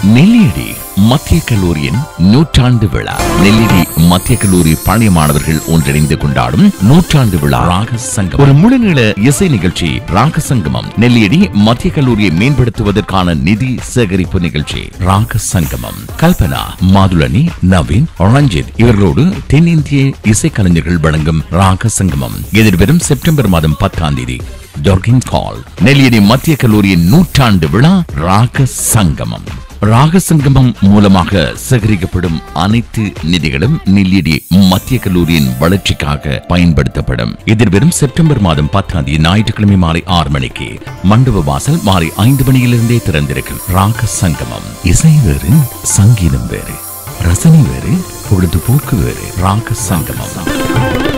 நெல்லியடி மத்திய கல்லூரியின் நூற்றாண்டு விழா நெல்லியடி மத்திய கல்லூரி பழைய மாணவர்கள் ஒன்றிணைந்து கொண்டாடும் நூற்றாண்டு விழா ராக சங்கம் ஒரு முழுநீள இசை நிகழ்ச்சி ராக சங்கமம் நெல்லியடி மத்திய கல்லூரியை மேம்படுத்துவதற்கான நிதி சேகரிப்பு நிகழ்ச்சி ராக சங்கமம் கல்பனா மாதுளனி நவீன் ரஞ்சித் இவர்களோடு தென்னிந்திய இசைக்கலைஞர்கள் வழங்கும் ராக சங்கமம் எதிர்வரும் செப்டம்பர் மாதம் பத்தாம் தேதி ஜாகிங் கால் நெல்லியடி மத்திய கல்லூரியின் நூற்றாண்டு விழா ராக சங்கமம் ராக சங்கமம் மூலமாக சேகரிக்கப்படும் அனைத்து நிதிகளும் நெல்லியடி மத்திய கல்லூரியின் வளர்ச்சிக்காக பயன்படுத்தப்படும் எதிர்வரும் செப்டம்பர் மாதம் பத்தாம் தேதி ஞாயிற்றுக்கிழமை மாலை ஆறு மணிக்கு மண்டப வாசல் மாலை ஐந்து மணியிலிருந்தே திறந்திருக்கும் ராக சங்கமம் இசை வேறு சங்கீதம் வேறு ரசனை வேறு பொழுதுபோக்கு வேறு ராக சங்கமம்